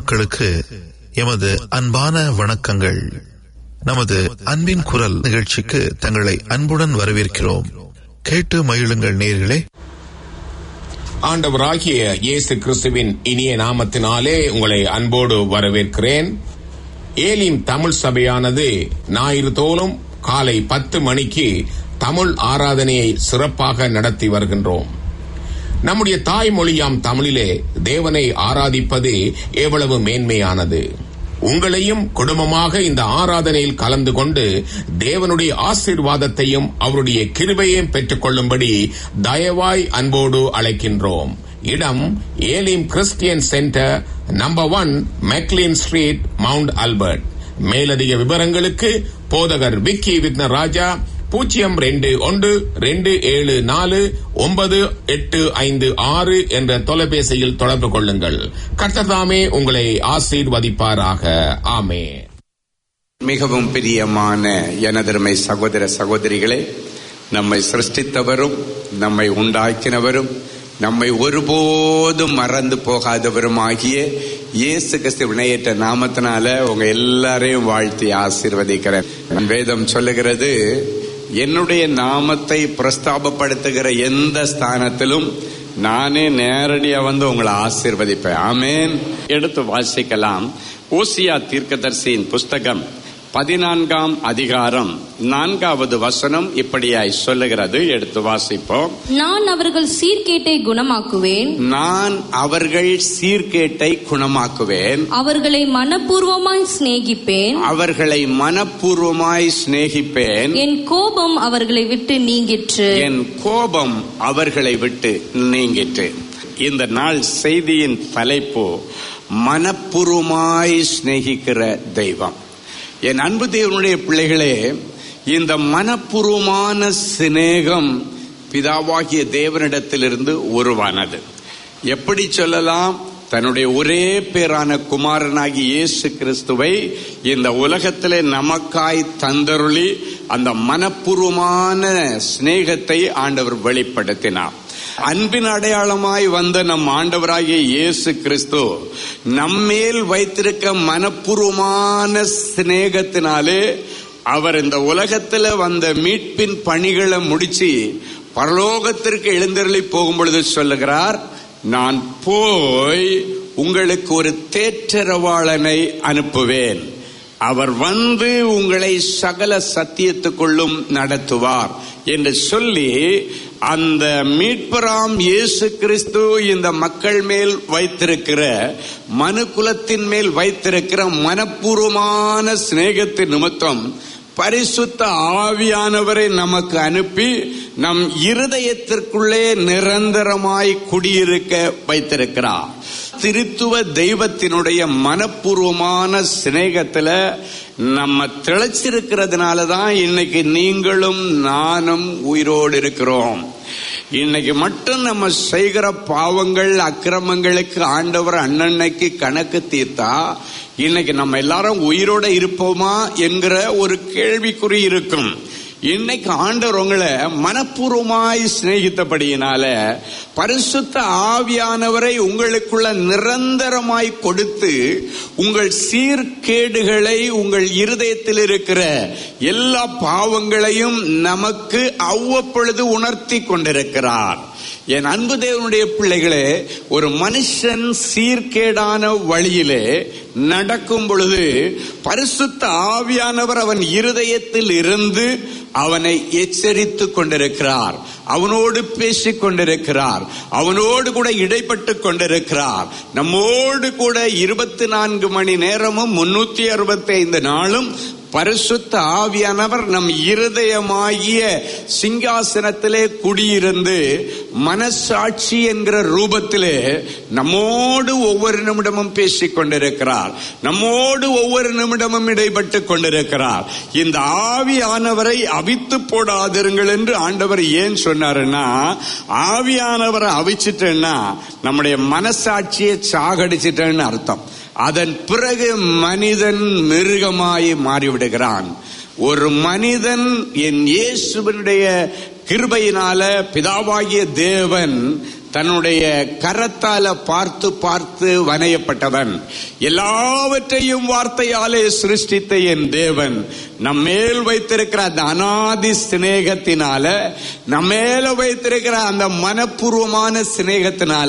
மக்களுக்கு எமது அன்பான வணக்கங்கள் நமது அன்பின் குரல் நிகழ்ச்சிக்கு தங்களை அன்புடன் வரவேற்கிறோம் கேட்டு மகிழுங்கள் நேர்களே ஆண்டவராகிய இயேசு கிறிஸ்துவின் இனிய நாமத்தினாலே உங்களை அன்போடு வரவேற்கிறேன் ஏலிம் தமிழ் சபையானது ஞாயிறு தோறும் காலை பத்து மணிக்கு தமிழ் ஆராதனையை சிறப்பாக நடத்தி வருகின்றோம் நம்முடைய தாய்மொழியாம் தமிழிலே தேவனை ஆராதிப்பது எவ்வளவு மேன்மையானது உங்களையும் குடும்பமாக இந்த ஆராதனையில் கலந்து கொண்டு தேவனுடைய ஆசீர்வாதத்தையும் அவருடைய கிருபையையும் பெற்றுக்கொள்ளும்படி தயவாய் அன்போடு அழைக்கின்றோம் இடம் Elim Christian centre number one McLean Street Mount Albert மேலதிக விவரங்களுக்கு போதகர் விக்கி விக்ன ராஜா பூஜ்ஜியம் ரெண்டு ஒன்று ரெண்டு ஏழு நாலு ஒன்பது எட்டு ஐந்து ஆறு என்ற தொலைபேசியில் தொடர்பு கொள்ளுங்கள் கர்த்ததாமே உங்களை ஆசீர்வதிப்பாராக ஆமே மிகவும் பிரியமான எனதருமை சகோதர சகோதரிகளே நம்மை சிருஷ்டித்தவரும் நம்மை உண்டாக்கினவரும் நம்மை ஒருபோதும் மறந்து போகாதவருமாகிய இயேசு கிறிஸ்து வினையேற்ற நாமத்தினால உங்க எல்லாரையும் வாழ்த்தி ஆசீர்வதிக்கிறேன் வேதம் சொல்லுகிறது என்னுடைய நாமத்தை பிரஸ்தாபப்படுத்துகிற எந்த ஸ்தானத்திலும் நானே நேரடியா வந்து உங்களை ஆசீர்வதிப்பேன் ஆமேன் எடுத்து வாசிக்கலாம் ஓசியா தீர்க்கதர்சியின் புஸ்தகம் பதினான்காம் அதிகாரம் நான்காவது வசனம் இப்படியாய் சொல்லுகிறது எடுத்து வாசிப்போம் நான் அவர்கள் சீர்கேட்டை குணமாக்குவேன் நான் அவர்கள் சீர்கேட்டை குணமாக்குவேன் அவர்களை மனப்பூர்வமாய் சிநேகிப்பேன் அவர்களை மனப்பூர்வமாய் சிநேகிப்பேன் என் கோபம் அவர்களை விட்டு நீங்கிற்று என் கோபம் அவர்களை விட்டு நீங்கிற்று இந்த நாள் செய்தியின் தலைப்பு மனப்பூர்வமாய் சிநேகிக்கிற தெய்வம் என் அன்பு தேவனுடைய பிள்ளைகளே இந்த மனப்பூர்வமான சிநேகம் பிதாவாகிய தேவனிடத்திலிருந்து உருவானது எப்படி சொல்லலாம் தன்னுடைய ஒரே பேரான குமாரனாகி இயேசு கிறிஸ்துவை இந்த உலகத்திலே நமக்காய் தந்தருளி அந்த மனப்பூர்வமான சிநேகத்தை ஆண்டவர் வெளிப்படுத்தினார் அன்பின் அடையாளமாய் வந்த நம் ஆண்டவராகிய இயேசு கிறிஸ்து நம்மேல் வைத்திருக்க மனப்பூர்வமான சிநேகத்தினாலே அவர் இந்த உலகத்துல வந்த மீட்பின் பணிகளை முடிச்சு பரலோகத்திற்கு எழுந்தருளி போகும் பொழுது சொல்லுகிறார் நான் போய் உங்களுக்கு ஒரு தேற்றரவாளனை அனுப்புவேன் அவர் வந்து உங்களை சகல சத்தியத்துக்குள்ளும் நடத்துவார் என்று சொல்லி அந்த மீட்பராம் இயேசு கிறிஸ்து இந்த மக்கள் மேல் வைத்திருக்கிற மனுக்குலத்தின் மேல் வைத்திருக்கிற மனப்பூர்வமான சிநேகத்தின் நிமித்தம் பரிசுத்த ஆவியானவரை நமக்கு அனுப்பி நம் இருதயத்திற்குள்ளே நிரந்தரமாய் குடியிருக்க வைத்திருக்கிறார் திருத்துவ தெய்வத்தினுடைய மனப்பூர்வமான சிநேகத்துல நம்ம திளைச்சிருக்கிறதுனால தான் இன்னைக்கு நீங்களும் நானும் உயிரோடு இருக்கிறோம் இன்னைக்கு மட்டும் நம்ம செய்கிற பாவங்கள் அக்கிரமங்களுக்கு ஆண்டவர் அண்ணன்னைக்கு கணக்கு தீர்த்தா இன்னைக்கு நம்ம எல்லாரும் உயிரோட இருப்போமா என்கிற ஒரு கேள்விக்குறி இருக்கும் இன்னைக்கு ஆண்டவர் உங்களை மனப்பூர்வமாய் சிநேகித்தபடியினால பரிசுத்த ஆவியானவரை உங்களுக்குள்ள நிரந்தரமாய் கொடுத்து உங்கள் சீர்கேடுகளை உங்கள் இருதயத்தில் இருக்கிற எல்லா பாவங்களையும் நமக்கு அவ்வப்பொழுது உணர்த்தி கொண்டிருக்கிறார் என் அன்பு தேவனுடைய பிள்ளைகளே ஒரு மனுஷன் சீர்கேடான வழியிலே நடக்கும் பொழுது பரிசுத்த ஆவியானவர் அவன் இருதயத்தில் இருந்து அவனை எச்சரித்து கொண்டிருக்கிறார் அவனோடு பேசிக் கொண்டிருக்கிறார் அவனோடு கூட இடைப்பட்டு கொண்டிருக்கிறார் நம்மோடு கூட இருபத்தி நான்கு மணி நேரமும் முன்னூத்தி அறுபத்தி ஐந்து நாளும் பரிசுத்த ஆவியானவர் நம் இருதயமாகிய சிங்காசனத்திலே குடியிருந்து மனசாட்சி என்கிற ரூபத்திலே நம்மோடு ஒவ்வொரு நிமிடமும் பேசிக் கொண்டிருக்கிறார் நம்மோடு ஒவ்வொரு நிமிடமும் இடைப்பட்டு கொண்டிருக்கிறார் இந்த ஆவியானவரை அவித்து போடாதிருங்கள் என்று ஆண்டவர் ஏன் சொன்னாருன்னா ஆவியானவரை அவிச்சிட்டேன்னா நம்முடைய மனசாட்சியை சாகடிச்சிட்டேன்னு அர்த்தம் அதன் பிறகு மனிதன் மிருகமாய் மாறிவிடுகிறான் ஒரு மனிதன் என் இயேசுவனுடைய கிருபையினால பிதாவாகிய தேவன் தன்னுடைய கரத்தால பார்த்து பார்த்து வனையப்பட்டவன் எல்லாவற்றையும் வார்த்தையாலே சிருஷ்டித்த என் தேவன் நம்மேல் வைத்திருக்கிற அந்த அனாதி சிநேகத்தினால நம்மேல வைத்திருக்கிற அந்த மனப்பூர்வமான சிநேகத்தினால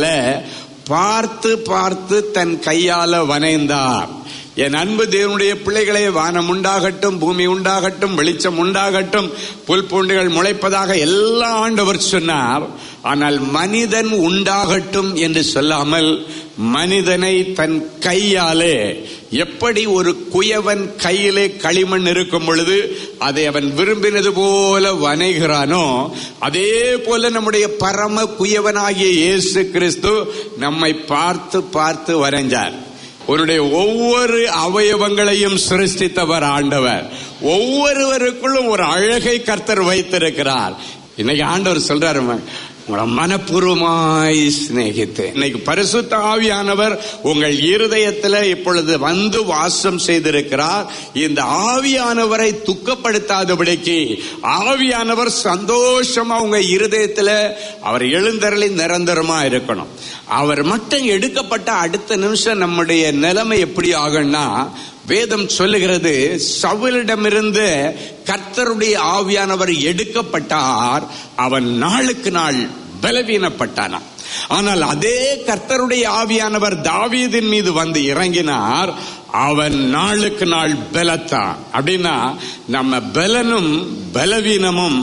பார்த்து பார்த்து தன் கையால வனைந்தார் என் அன்பு தேவனுடைய பிள்ளைகளே வானம் உண்டாகட்டும் பூமி உண்டாகட்டும் வெளிச்சம் உண்டாகட்டும் புல் பூண்டுகள் முளைப்பதாக எல்லா ஆண்டவர் சொன்னார் ஆனால் மனிதன் உண்டாகட்டும் என்று சொல்லாமல் மனிதனை தன் கையாலே எப்படி ஒரு குயவன் கையிலே களிமண் இருக்கும் பொழுது அதை அவன் விரும்பினது போல வனைகிறானோ அதே போல நம்முடைய பரம குயவனாகிய இயேசு கிறிஸ்து நம்மை பார்த்து பார்த்து வரைஞ்சார் உன்னுடைய ஒவ்வொரு அவயவங்களையும் சிருஷ்டித்தவர் ஆண்டவர் ஒவ்வொருவருக்குள்ளும் ஒரு அழகை கர்த்தர் வைத்திருக்கிறார் இன்னைக்கு ஆண்டவர் சொல்றாரு உங்களை மனப்பூர்வமாய் சிநேகித்தேன் இன்னைக்கு பரிசுத்த ஆவியானவர் உங்கள் இருதயத்தில் இப்பொழுது வந்து வாசம் செய்திருக்கிறார் இந்த ஆவியானவரை துக்கப்படுத்தாதபடிக்கு ஆவியானவர் சந்தோஷமா உங்க இருதயத்துல அவர் எழுந்தரளி நிரந்தரமா இருக்கணும் அவர் மட்டும் எடுக்கப்பட்ட அடுத்த நிமிஷம் நம்முடைய நிலைமை எப்படி ஆகும்னா வேதம் சொல்லுகிறது சவுலிடமிருந்து கர்த்தருடைய ஆவியானவர் எடுக்கப்பட்டார் அவன் நாளுக்கு நாள் பலவீனப்பட்டானான் ஆனால் அதே கர்த்தருடைய ஆவியானவர் தாவீதின் மீது வந்து இறங்கினார் அவன் நாளுக்கு நாள் பலத்தான் அப்படின்னா நம்ம பலனும் பலவீனமும்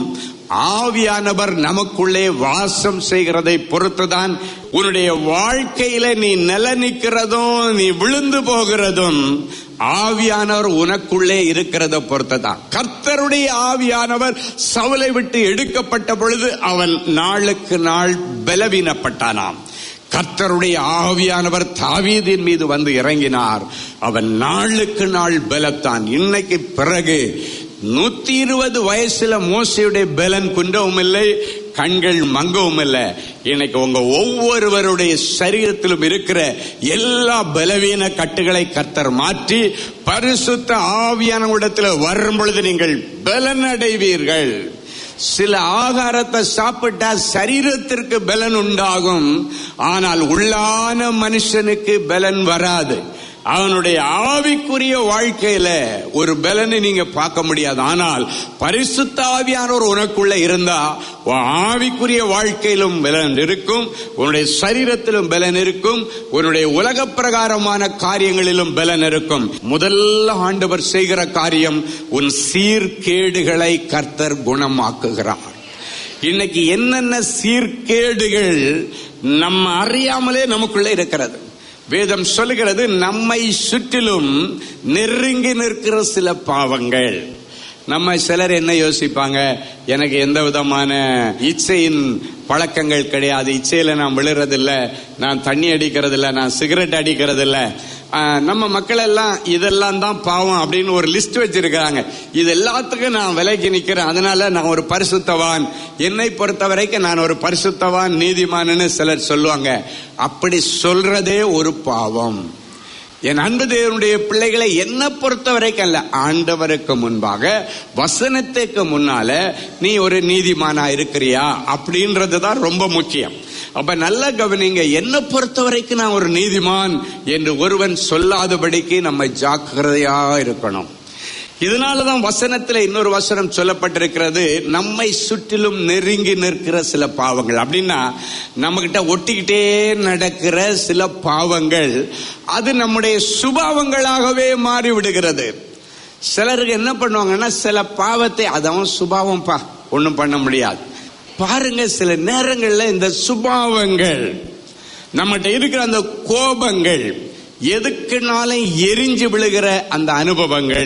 ஆவியானவர் நமக்குள்ளே வாசம் செய்கிறதை பொறுத்துதான் உன்னுடைய வாழ்க்கையில நீ நில நிற்கிறதும் நீ விழுந்து போகிறதும் ஆவியானவர் உனக்குள்ளே இருக்கிறத பொறுத்ததான் கர்த்தருடைய ஆவியானவர் சவலை விட்டு எடுக்கப்பட்ட பொழுது அவன் நாளுக்கு நாள் பலவீனப்பட்டானாம் கர்த்தருடைய ஆவியானவர் தாவீதின் மீது வந்து இறங்கினார் அவன் நாளுக்கு நாள் பலத்தான் இன்னைக்கு பிறகு நூத்தி இருபது வயசுல மோசையுடைய பலன் குன்றவும் இல்லை கண்கள் மங்கவும் இல்லை இன்னைக்கு உங்க ஒவ்வொருவருடைய சரீரத்திலும் இருக்கிற எல்லா பலவீன கட்டுகளை கர்த்தர் மாற்றி பரிசுத்த ஆவியான இடத்துல வரும் பொழுது நீங்கள் பலன் அடைவீர்கள் சில ஆகாரத்தை சாப்பிட்டா சரீரத்திற்கு பலன் உண்டாகும் ஆனால் உள்ளான மனுஷனுக்கு பலன் வராது அவனுடைய ஆவிக்குரிய வாழ்க்கையில ஒரு பலனை நீங்க பார்க்க முடியாது ஆனால் பரிசுத்த ஆவியானவர் உனக்குள்ள இருந்தா உன் ஆவிக்குரிய வாழ்க்கையிலும் பலன் இருக்கும் உன்னுடைய சரீரத்திலும் பலன் இருக்கும் உன்னுடைய உலக பிரகாரமான காரியங்களிலும் பலன் இருக்கும் முதல்ல ஆண்டவர் செய்கிற காரியம் உன் சீர்கேடுகளை கர்த்தர் குணமாக்குகிறார் இன்னைக்கு என்னென்ன சீர்கேடுகள் நம்ம அறியாமலே நமக்குள்ள இருக்கிறது வேதம் சொல்லுகிறது நம்மை சுற்றிலும் நெருங்கி நிற்கிற சில பாவங்கள் நம்ம சிலர் என்ன யோசிப்பாங்க எனக்கு எந்த விதமான இச்சையின் பழக்கங்கள் கிடையாது இச்சையில நான் விழுறதில்ல நான் தண்ணி அடிக்கிறதில்ல நான் சிகரெட் அடிக்கிறதில்ல நம்ம மக்கள் எல்லாம் இதெல்லாம் தான் பாவம் அப்படின்னு ஒரு லிஸ்ட் வச்சிருக்கிறாங்க இது எல்லாத்துக்கும் நான் விலைக்கு நிக்கிறேன் அதனால நான் ஒரு பரிசுத்தவான் என்னை பொறுத்த வரைக்கும் நான் ஒரு பரிசுத்தவான் நீதிமான்னு சிலர் சொல்லுவாங்க அப்படி சொல்றதே ஒரு பாவம் என் அன்பு தேவனுடைய பிள்ளைகளை என்ன பொறுத்த வரைக்கும் அல்ல ஆண்டவருக்கு முன்பாக வசனத்துக்கு முன்னால நீ ஒரு நீதிமானா இருக்கிறியா அப்படின்றது தான் ரொம்ப முக்கியம் அப்ப நல்ல கவனிங்க என்ன பொறுத்த வரைக்கும் நான் ஒரு நீதிமான் என்று ஒருவன் சொல்லாதபடிக்கு நம்ம ஜாக்கிரதையா இருக்கணும் இதனாலதான் வசனத்துல இன்னொரு வசனம் சொல்லப்பட்டிருக்கிறது நம்மை சுற்றிலும் நெருங்கி நிற்கிற சில பாவங்கள் அப்படின்னா நம்ம கிட்ட ஒட்டிக்கிட்டே நடக்கிற சில பாவங்கள் அது நம்முடைய சுபாவங்களாகவே மாறி விடுகிறது சிலருக்கு என்ன பண்ணுவாங்கன்னா சில பாவத்தை அதவன் சுபாவம் பா ஒன்றும் பண்ண முடியாது பாருங்க சில நேரங்கள்ல இந்த சுபாவங்கள் நம்மகிட்ட இருக்கிற அந்த கோபங்கள் எதுக்குனாலும் எரிஞ்சு விழுகிற அந்த அனுபவங்கள்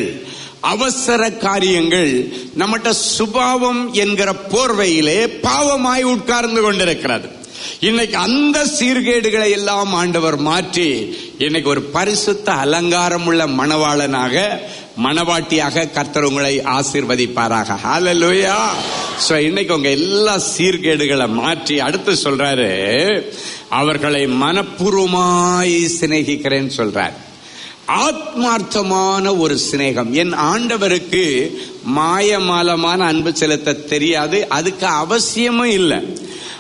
அவசர காரியங்கள் நம்மகிட்ட சுபாவம் என்கிற போர்வையிலே பாவமாய் உட்கார்ந்து கொண்டிருக்கிறது இன்னைக்கு அந்த சீர்கேடுகளை எல்லாம் ஆண்டவர் மாற்றி இன்னைக்கு ஒரு பரிசுத்த அலங்காரம் உள்ள மணவாளனாக மணவாட்டியாக கர்த்தர் உங்களை ஆசீர்வதிப்பாராக ஹalleluya சோ இன்னைக்கு உங்க எல்லா சீர்கேடுகளை மாற்றி அடுத்து சொல்றாரு அவர்களை மனப்பூர்வமாய் சிநேகிக்கிறேன்னு சொல்றார் ஆத்மார்த்தமான ஒரு சிநேகம் என் ஆண்டவருக்கு மாயமாலமான அன்பு செலுத்த தெரியாது அதுக்கு அவசியமும் இல்லை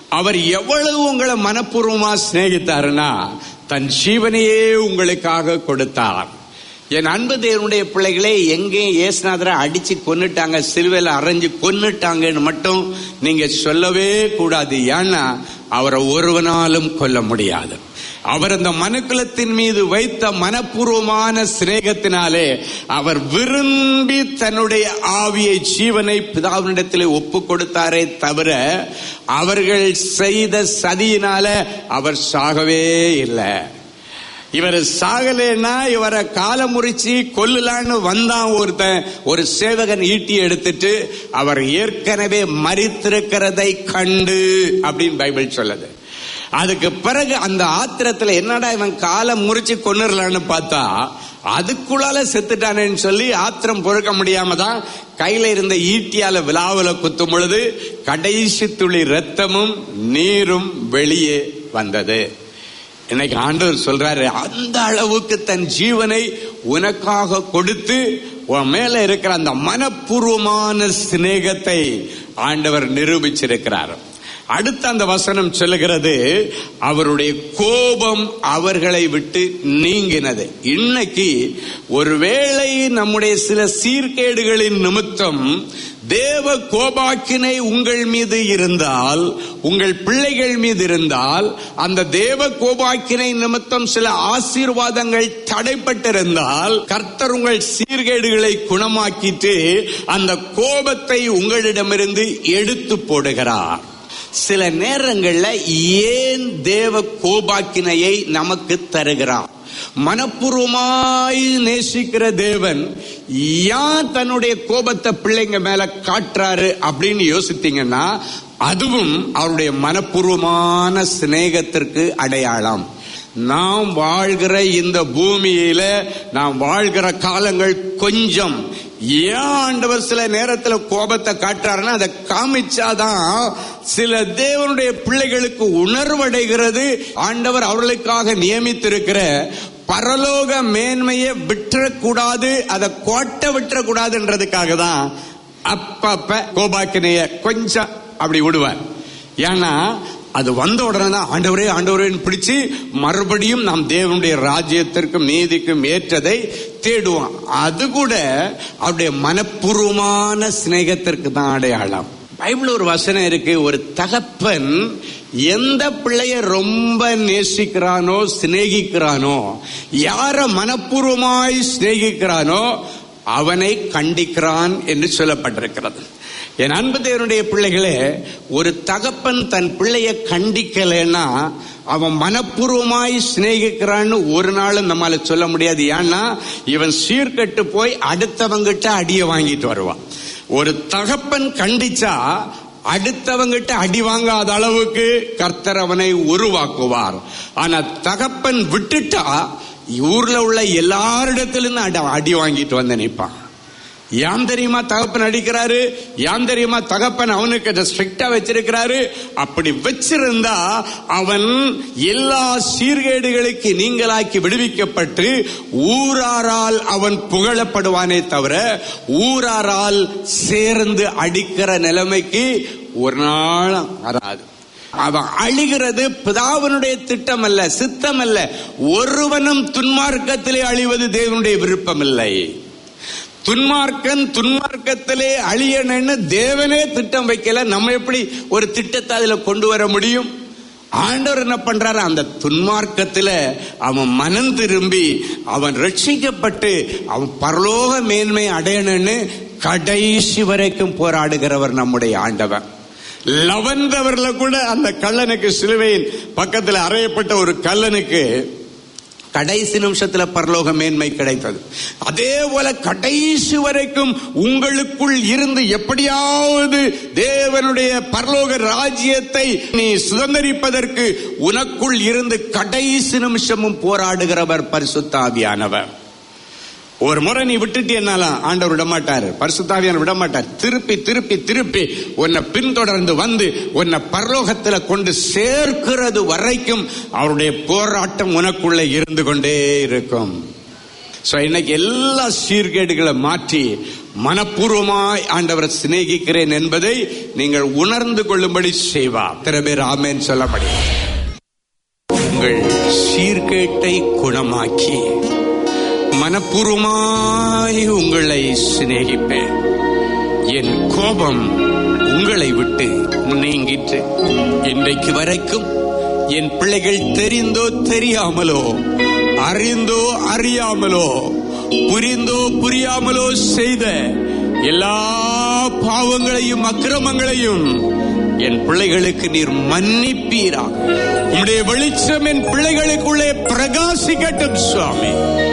அவர் எவ்வளவு உங்களை மனப்பூர்வமா சிநேகித்தாருன்னா தன் ஜீவனையே உங்களுக்காக கொடுத்தார் என் அன்பு தேவனுடைய பிள்ளைகளே எங்கேயும் ஏசுநாதரை அடிச்சு கொன்னுட்டாங்க சிலுவையில் அரைஞ்சு கொன்னுட்டாங்கன்னு மட்டும் நீங்க சொல்லவே கூடாது ஏன்னா அவரை ஒருவனாலும் கொல்ல முடியாது அவர் அந்த மனுக்குலத்தின் மீது வைத்த மனப்பூர்வமான சிநேகத்தினாலே அவர் விரும்பி தன்னுடைய ஆவியை ஜீவனை பிதாவினிடத்தில் ஒப்பு கொடுத்தாரே தவிர அவர்கள் செய்த சதியினால அவர் சாகவே இல்லை இவர் சாகலைன்னா இவரை காலை முறிச்சு கொல்லலான்னு வந்தான் ஒருத்தன் ஒரு சேவகன் ஈட்டி எடுத்துட்டு அவர் ஏற்கனவே மறித்திருக்கிறதை கண்டு அப்படின்னு பைபிள் சொல்லுது அதுக்கு பிறகு அந்த ஆத்திரத்துல என்னடா இவன் காலை முறிச்சு கொண்டுடலான்னு பார்த்தா அதுக்குள்ளால செத்துட்டானேன்னு சொல்லி ஆத்திரம் பொறுக்க முடியாம தான் கையில இருந்த ஈட்டியால விழாவில குத்தும் பொழுது கடைசி துளி ரத்தமும் நீரும் வெளியே வந்தது இன்னைக்கு ஆண்டவர் சொல்றாரு அந்த அளவுக்கு தன் ஜீவனை உனக்காக கொடுத்து உன் மேல இருக்கிற அந்த மனப்பூர்வமான சிநேகத்தை ஆண்டவர் நிரூபிச்சிருக்கிறார் அடுத்த அந்த வசனம் சொல்லுகிறது அவருடைய கோபம் அவர்களை விட்டு நீங்கினது இன்னைக்கு ஒருவேளை நம்முடைய சில சீர்கேடுகளின் நிமித்தம் தேவ கோபாக்கினை உங்கள் மீது இருந்தால் உங்கள் பிள்ளைகள் மீது இருந்தால் அந்த தேவ கோபாக்கினை நிமித்தம் சில ஆசீர்வாதங்கள் தடைப்பட்டிருந்தால் கர்த்தர் உங்கள் சீர்கேடுகளை குணமாக்கிட்டு அந்த கோபத்தை உங்களிடமிருந்து எடுத்து போடுகிறார் சில நேரங்கள்ல ஏன் தேவ கோபாக்கினையை நமக்கு தருகிறார் மனப்பூர்வமாய் நேசிக்கிற தேவன் ஏன் தன்னுடைய கோபத்தை பிள்ளைங்க மேல காட்டுறாரு அப்படின்னு யோசித்தீங்கன்னா அதுவும் அவருடைய மனப்பூர்வமான சிநேகத்திற்கு அடையாளம் நாம் வாழ்கிற இந்த பூமியில நாம் வாழ்கிற காலங்கள் கொஞ்சம் ஏன் ஆண்டவர் சில நேரத்துல கோபத்தை காட்டுறாருன்னா அதை காமிச்சாதான் சில தேவனுடைய பிள்ளைகளுக்கு உணர்வடைகிறது ஆண்டவர் அவர்களுக்காக நியமித்திருக்கிற பரலோக மேன்மையை விட்டுறக்கூடாது அதை கோட்டை விட்டுறக்கூடாதுன்றதுக்காக தான் அப்பப்ப கோபாக்கினைய கொஞ்சம் அப்படி விடுவார் ஏன்னா அது வந்த உடனே தான் ஆண்டவரே ஆண்டவரேன்னு பிடிச்சு மறுபடியும் நாம் தேவனுடைய ராஜ்யத்திற்கும் நீதிக்கும் ஏற்றதை தேடுவோம் அது கூட அவருடைய மனப்பூர்வமான சிநேகத்திற்கு தான் அடையாளம் பைபிள் ஒரு வசனம் இருக்கு ஒரு தகப்பன் எந்த பிள்ளைய ரொம்ப நேசிக்கிறானோ சிநேகிக்கிறானோ யார மனப்பூர்வமாய் சிநேகிக்கிறானோ அவனை கண்டிக்கிறான் என்று சொல்லப்பட்டிருக்கிறது என் அன்பு தேவனுடைய பிள்ளைகளே ஒரு தகப்பன் தன் பிள்ளைய கண்டிக்கலைன்னா அவன் மனப்பூர்வமாய் சிநேகிக்கிறான்னு ஒரு நாளும் நம்மால சொல்ல முடியாது ஏன்னா இவன் சீர்கட்டு போய் அடுத்தவங்கிட்ட அடிய வாங்கிட்டு வருவான் ஒரு தகப்பன் கண்டிச்சா அடுத்தவங்கிட்ட அடி வாங்காத அளவுக்கு கர்த்தர் அவனை உருவாக்குவார் ஆனா தகப்பன் விட்டுட்டா ஊர்ல உள்ள எல்லாரிடத்திலிருந்து அடி அடி வாங்கிட்டு வந்து நிற்பான் யாம் தெரியுமா தகப்பன் அடிக்கிறாரு யாம் தெரியுமா தகப்பன் அவனுக்கு அதை ஸ்ட்ரிக்டா வச்சிருக்கிறாரு அப்படி வச்சிருந்தா அவன் எல்லா சீர்கேடுகளுக்கு நீங்களாக்கி விடுவிக்கப்பட்டு ஊராரால் அவன் புகழப்படுவானே தவிர ஊராரால் சேர்ந்து அடிக்கிற நிலைமைக்கு ஒரு நாள் வராது அவன் அழிகிறது பிதாவனுடைய திட்டம் அல்ல சித்தம் அல்ல ஒருவனும் துன்மார்க்கத்திலே அழிவது தேவனுடைய விருப்பம் இல்லை துன்மார்க்கன் துன்மார்க்கத்திலே அழியணும்னு தேவனே திட்டம் வைக்கல நம்ம எப்படி ஒரு திட்டத்தை அதுல கொண்டு வர முடியும் ஆண்டவர் என்ன பண்றாரு அந்த துன்மார்க்கத்துல அவன் மனம் திரும்பி அவன் ரட்சிக்கப்பட்டு அவன் பரலோக மேன்மை அடையணும்னு கடைசி வரைக்கும் போராடுகிறவர் நம்முடைய ஆண்டவர் லவந்தவர்ல கூட அந்த கல்லனுக்கு சிலுவையின் பக்கத்தில் அறையப்பட்ட ஒரு கல்லனுக்கு கடைசி நிமிஷத்துல பரலோக மேன்மை கிடைத்தது அதே போல கடைசி வரைக்கும் உங்களுக்குள் இருந்து எப்படியாவது தேவனுடைய பரலோக ராஜ்யத்தை நீ சுதந்திரிப்பதற்கு உனக்குள் இருந்து கடைசி நிமிஷமும் போராடுகிறவர் பரிசுத்தாவியானவர் ஒரு முறை நீ விட்டுட்டு என்னாலாம் ஆண்டவர் விட மாட்டாரு பரிசுத்தாவியான விட மாட்டார் திருப்பி திருப்பி திருப்பி உன்னை பின்தொடர்ந்து வந்து உன்னை பரலோகத்துல கொண்டு சேர்க்கிறது வரைக்கும் அவருடைய போராட்டம் உனக்குள்ள இருந்து கொண்டே இருக்கும் சோ இன்னைக்கு எல்லா சீர்கேடுகளை மாற்றி மனப்பூர்வமாய் ஆண்டவரை சிநேகிக்கிறேன் என்பதை நீங்கள் உணர்ந்து கொள்ளும்படி செய்வார் திற பேர் ஆமேன் சொல்லப்படி உங்கள் சீர்கேட்டை குணமாக்கி மனப்பூர்வமாய் உங்களை சிநேகிப்பேன் என் கோபம் உங்களை விட்டு நீங்கிற்று இன்றைக்கு வரைக்கும் என் பிள்ளைகள் தெரிந்தோ தெரியாமலோ அறிந்தோ அறியாமலோ புரிந்தோ புரியாமலோ செய்த எல்லா பாவங்களையும் அக்கிரமங்களையும் என் பிள்ளைகளுக்கு நீர் மன்னிப்பீரா உம்முடைய வெளிச்சம் என் பிள்ளைகளுக்குள்ளே பிரகாசிக்கட்டும் சுவாமி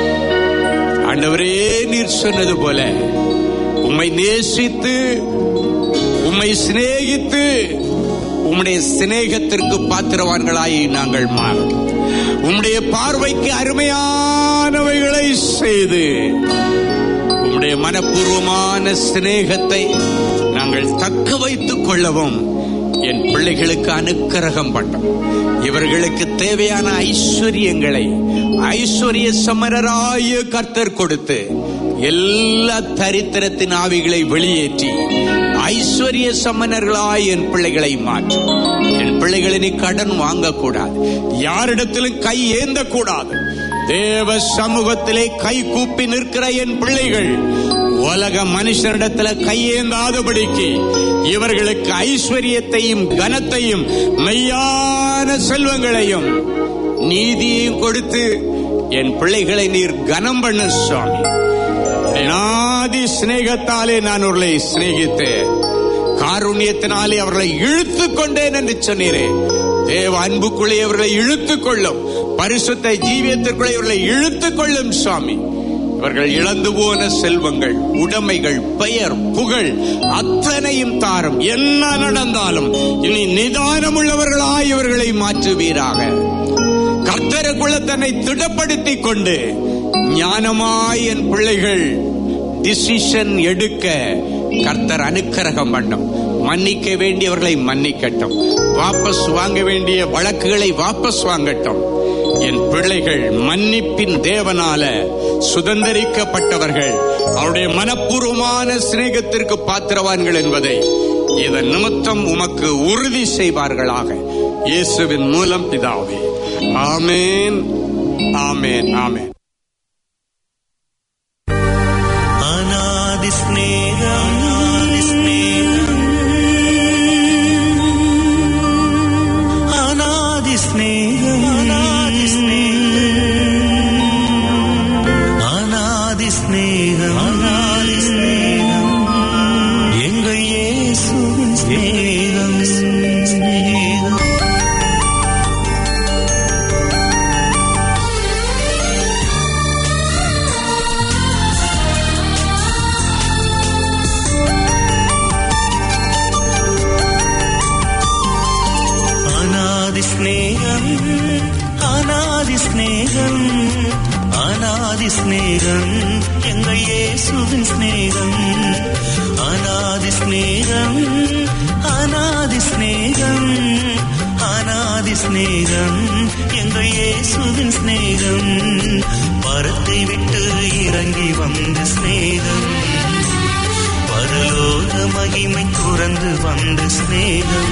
ஆண்டவரே நீர் சொன்னது போல உம்மை நேசித்து உம்மை சிநேகித்து உம்முடைய சிநேகத்திற்கு பாத்திரவான்களாய் நாங்கள் மாறும் உம்முடைய பார்வைக்கு அருமையானவைகளை செய்து உம்முடைய மனப்பூர்வமான சிநேகத்தை நாங்கள் தக்க வைத்துக் கொள்ளவும் என் பிள்ளைகளுக்கு அனுக்கிரகம் பண்ணோம் இவர்களுக்கு தேவையான ஐஸ்வர்யங்களை ஐஸ்வர்ய சமரராய கர்த்தர் கொடுத்து எல்லா தரித்திரத்தின் ஆவிகளை வெளியேற்றி ஐஸ்வர்ய சமணர்களாய் என் பிள்ளைகளை மாற்று என் பிள்ளைகளை நீ கடன் வாங்கக்கூடாது யாரிடத்திலும் கை ஏந்த கூடாது தேவ சமூகத்திலே கை கூப்பி நிற்கிற என் பிள்ளைகள் உலக மனுஷனிடத்துல கையேந்தாதபடிக்கு இவர்களுக்கு ஐஸ்வர்யத்தையும் கனத்தையும் மெய்யான செல்வங்களையும் நீதியையும் கொடுத்து என் பிள்ளைகளை நீர் கனம் பண்ண சுவாமி நாதி சிநேகத்தாலே நான் அவர்களை சிநேகித்தேன் காருண்யத்தினாலே அவர்களை இழுத்துக் கொண்டேன் என்று சொன்னீரே தேவ அன்புக்குள்ளே அவர்களை இழுத்துக் கொள்ளும் பரிசுத்த ஜீவியத்திற்குள்ளே இவர்களை இழுத்துக் கொள்ளும் சுவாமி இவர்கள் இழந்து போன செல்வங்கள் உடைமைகள் பெயர் புகழ் அத்தனையும் தாரும் என்ன நடந்தாலும் இனி நிதானம் உள்ளவர்களாய் இவர்களை மாற்றுவீராக கர்த்தருக்குள்ள தன்னை திடப்படுத்திக் கொண்டு ஞானமாய் என் பிள்ளைகள் டிசிஷன் எடுக்க கர்த்தர் அனுக்கிரகம் பண்ணும் மன்னிக்க வேண்டியவர்களை மன்னிக்கட்டும் வாபஸ் வாங்க வேண்டிய வழக்குகளை வாபஸ் வாங்கட்டும் என் பிள்ளைகள் மன்னிப்பின் தேவனால சுதந்திரிக்கப்பட்டவர்கள் அவருடைய மனப்பூர்வமான சிநேகத்திற்கு பாத்திரவான்கள் என்பதை இதன் நிமித்தம் உமக்கு உறுதி செய்வார்களாக இயேசுவின் மூலம் பிதாவே ஆமேன் ஆமேன் ஆமேன் அநாதி ஸ்நேகம் அநாதி ஸ்நேகம் அநாதி ஸ்நேகம் அநாதி ஸ்நேகம் அநாதி ஸ்நேகம் எங்கள் இயேசுவின் ஸ்நேகம் ஸ்நேகம் அநாதி ஸ்நேகம் அநாதி ஸ்நேகம் அநாதி ஸ்நேகம் எங்கள் இயேசுவின் ஸ்நேகம் அநாதி ஸ்நேகம் அநாதி ஸ்நேகம் அநாதி ஸ்நேகம் எங்கள் இயேசுவின் ஸ்நேகம் மரத்தை விட்டு இறங்கி வந்த ஸ்நேகம் பரலோக மகிமை துறந்து வந்த ஸ்நேகம்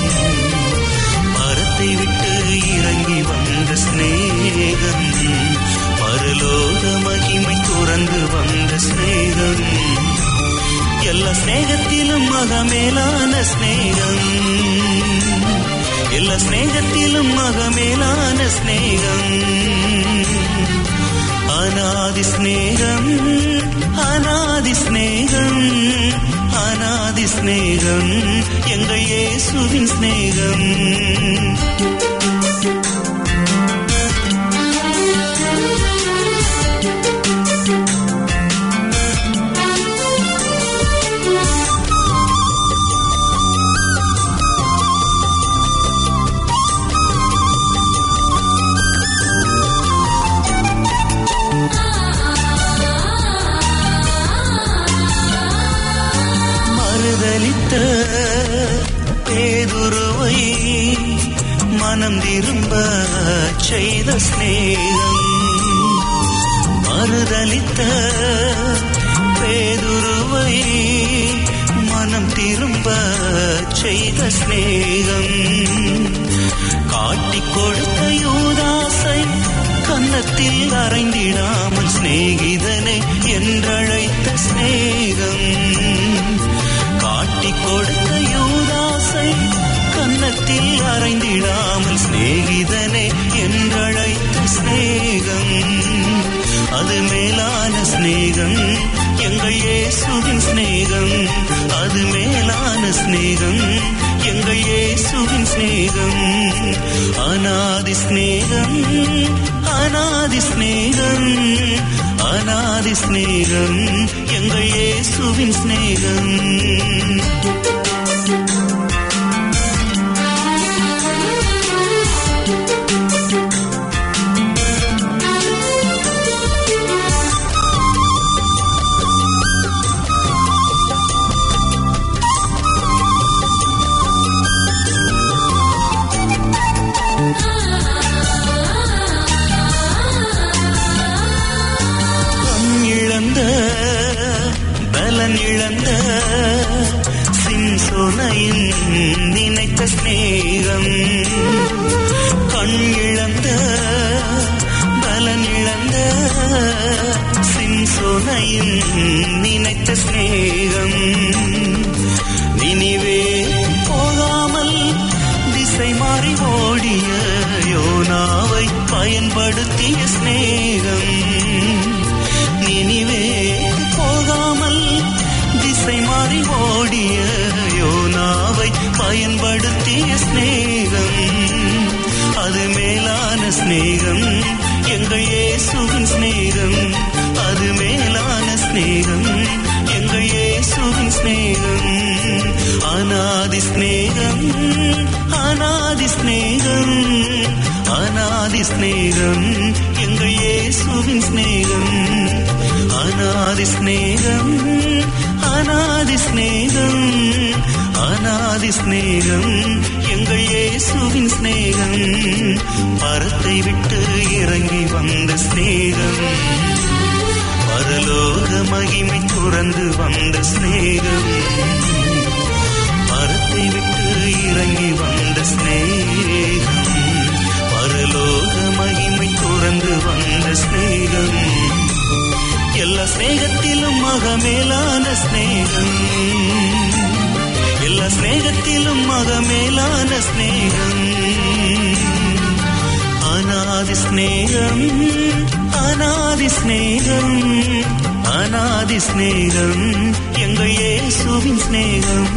மரத்தை விட்டு இறங்கி வந்த சிநேகம் பரலோக மகிமை துறந்து வந்த சிநேகம் எல்லா சிநேகத்திலும் மகமேலான சிநேகம் எல்லா சிநேகத்திலும் மகமேலான சிநேகம் அநாதி ஸ்நேகம் அநாதி ஸ்நேகம் அநாதி ஸ்நேகம் எங்கள் இயேசுவின் ஸ்நேகம் மறுதலித்த பேதுருவை மனம் திரும்ப செய்த சிநேகம் ஆறுதலித்த பேதுருவை மனம் திரும்ப செய்த சிநேகம் காட்டிக் கொடுத்த யூதாசை கன்னத்தில் அறைந்திடாமல் சிநேகிதனை என்றழைத்த சிநேகம் காட்டிக் கொடுத்த யூதாசை கன்னத்தில் அறைந்திடாமல் சிநேகிதனே என்றழைத்த சிநேகம் அது மேலான சிநேகம் எங்கள் இயேசுவின் சிநேகம் அது மேலான சிநேகம் எங்கள் இயேசுவின் சிநேகம் அநாதி சிநேகம் அநாதி சிநேகம் அநாதி சிநேகம் எங்கள் இயேசுவின் சிநேகம் கண் இழந்த பலன் இழந்த சின்சோனையின் நினைத்த சிநேகம் கண் இழந்த பலன் இழந்த சின்சோனையின் நினைத்த சிநேகம் நினிவே போகாமல் திசை மாறி ஓடிய யோனாவை பயன்படுத்திய சிநேகம் நினிவே போகாமல் திசை மாறி ஓடிய யோனாவை பயன்படுத்திய சிநேகம் அது மேலான சிநேகம் எங்கள் இயேசுவின் சிநேகம் அது மேலான சிநேகம் எங்கள் இயேசுவின் சிநேகம் அநாதி சிநேகம் அநாதி சிநேகம் அநாதி சிநேகம் எங்கள் இயேசுவின் சிநேகம் அநாதி சிநேகம் அநாதி சிநேகம் அநாதி சிநேகம் எங்கள் இயேசுவின் சிநேகம் பரத்தை விட்டு இறங்கி வந்த சிநேகம் பரலோக மகிமை துறந்து வந்த சிநேகம் பரத்தை விட்டு இறங்கி வந்த சிநேகம் பரலோக மகிமை துறந்து வந்த சிநேகம் எல்லா சிநேகத்திலும் மகமேலான சிநேகம் எல்லா சிநேகத்திலும் மகமேலான சிநேகம் அநாதி சிநேகம் அநாதி சிநேகம் அநாதி சிநேகம் எங்கள் இயேசுவின் சிநேகம்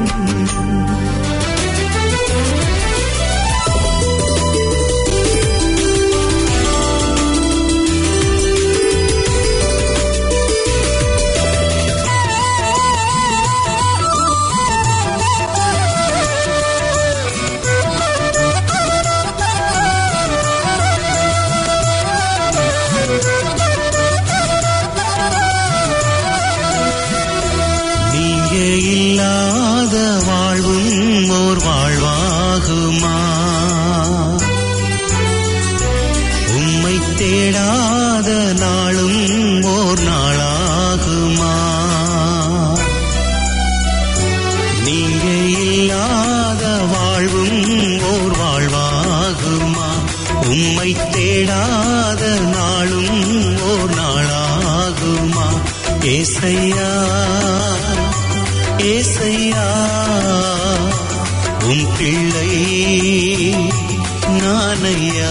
நீங்க இல்லாத வாழ்வும் ஓர் வாழ்வாகுமா உம்மை தேடாத நாளும் ஓர் நாளாகுமா நீங்க இல்லாத வாழ்வும் ஓர் வாழ்வாகுமா உம்மை தேடாத நாளும் ஓர் நாளாகுமா ஏசையா ஏசையா உம் பிள்ளை நானையா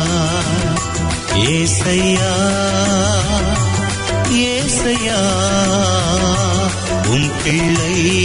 ஏசையா ஏசையா உம் பிள்ளை